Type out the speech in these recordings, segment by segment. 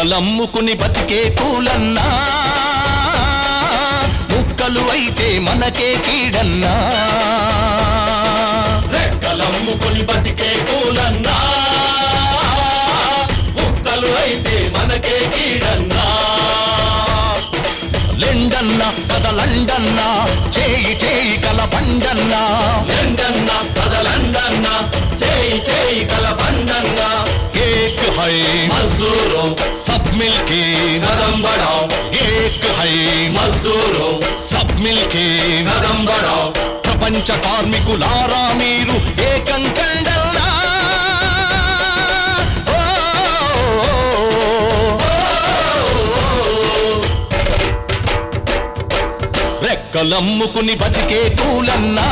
రెక్కలమ్ముకుని బతికే కూలన్నా ముక్కలు అయితే మనకే కీడన్నా రెక్కలమ్ముకుని బతికే కూలన్నా ముక్కలు అయితే మనకే కీడన్నా లెండన్నా కదలండన్నా చేయి చేయి కల పండన్నా ఎండన్న కదలండన్న చేయి చేయి కలబండన్న ఏక్ హై మజ్దూరు సబ్ మిల్కే కదం బడాం ఏక్ హై మజ్దూరు సబ్ మిల్కే కదం బడాం ప్రపంచ కార్మికులారా మీరు ఏకం కండల్లా ఓ, రెక్కలమ్ముకుని బతికే కూలన్నా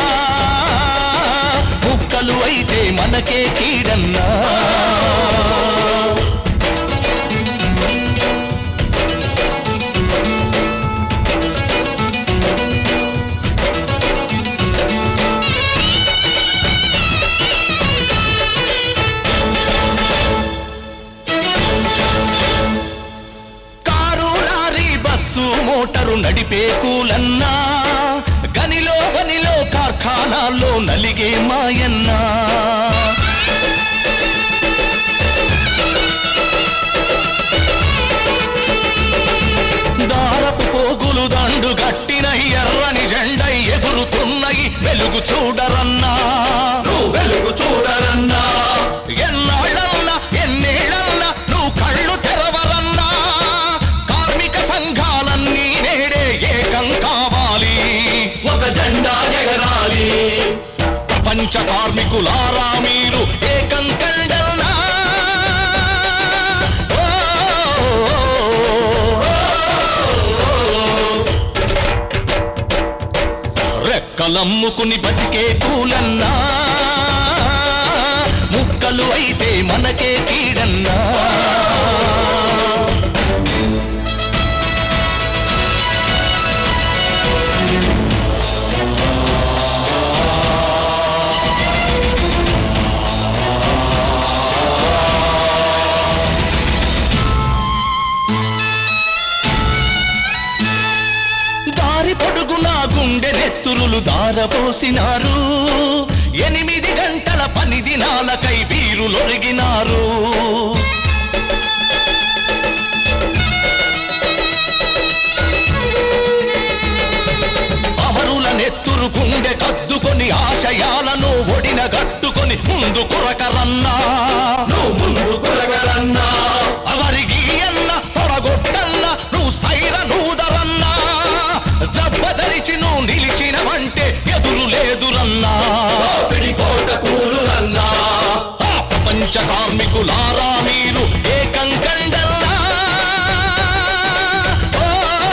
ముక్కలు అయితే మనకే కీడన్నా కారు లారీ బస్సు మోటారు నడిపే కూలన్నా గనిలో గనిలో కార్ఖానాల్లో నలిగే మాయన్నా దారపు పోగులు దండు గట్టిన ఎర్రని జెండై ఎగురుతున్నయి వెలుగు చూడరన్నా నువ్వు వెలుగు చూడరన్నా ఎన్నాళ్ళన్నా ఎన్నేళ్ళన్నా నువ్వు కళ్ళు తెరవరన్నా కార్మిక సంఘాలన్నీ నేడే ఏకం కావాలి ఒక జెండా ఎగరాలి ప్రపంచ కార్మికులారా మీరు ఏకం కండల్నా ఓ, రెక్కలమ్ముకుని బతికే కూలన్నా ముక్కలు అయితే మనకే కీడన్నా దారి పొడుగునా గుండె నెత్తురులు దారపోసినారు ఎనిమిది గంటల పని దినాలకై వీరులొరిగినారు అమరుల నెత్తురు గుండె కద్దుకొని ఆశయాలను ఒడిన గట్టుకొని ముందు కొరకరన్నా నువ్వు ముందు కొరగరన్నా అవరికి అన్న తొడగొట్టన్న నువ్వు సైర నూదరన్నా జబ్బదరిచి నువ్వు నిలిచినవంటే ఎదురు లేదురన్నా పిడి కోట కూలురన్నా ఆ ప్రపంచ కార్మికులారా మీరు ఏకం కండల్లా ఓ,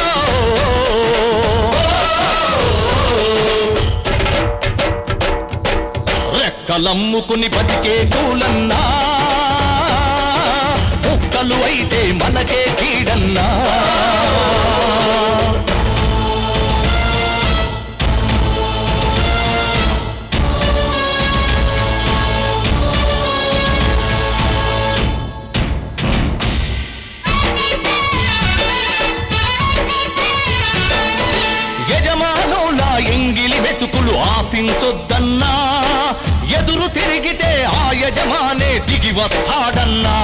రెక్కలమ్ముకుని బతికే కూలన్నా ముక్కలు అయితే మనకే కీడన్నా యజమానుల ఎంగిలి వెతుకులు ఆశించొద్దన్నా ఎదురు తిరిగితే ఆ యజమానే దిగి వస్తాడన్నా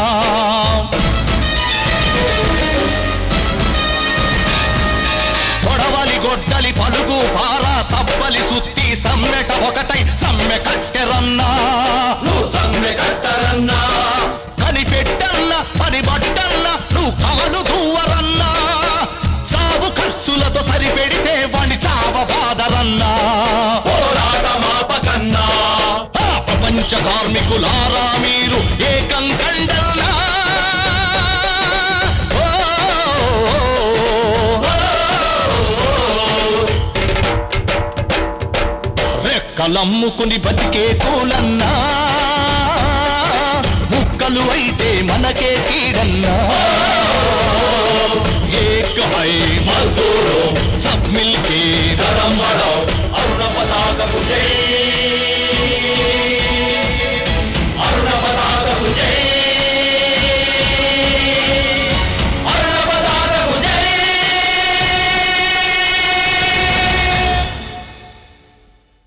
కొడవలి గొడ్డలి పలుగు పారా సవ్వలి సుత్తి సమ్మెట ఒకటై సమ్మె కట్టెరన్నా నువ్వు సమ్మె కట్టరన్నా కనిపెట్టన్న పని బట్టన్న నువ్వు కాలు దూవరన్నా సాగు ఖర్చులతో సరిపెడితే వాణ్ణి చావ బాదరన్నా పోరాట మాపకన్నా ఆ ప్రపంచ కార్మికులారా మీరు ఏకం కండల్నా ఓ, రెక్కలమ్ముకుని బతికే కూలన్నా ముక్కలు అయితే మనకే కీడన్నా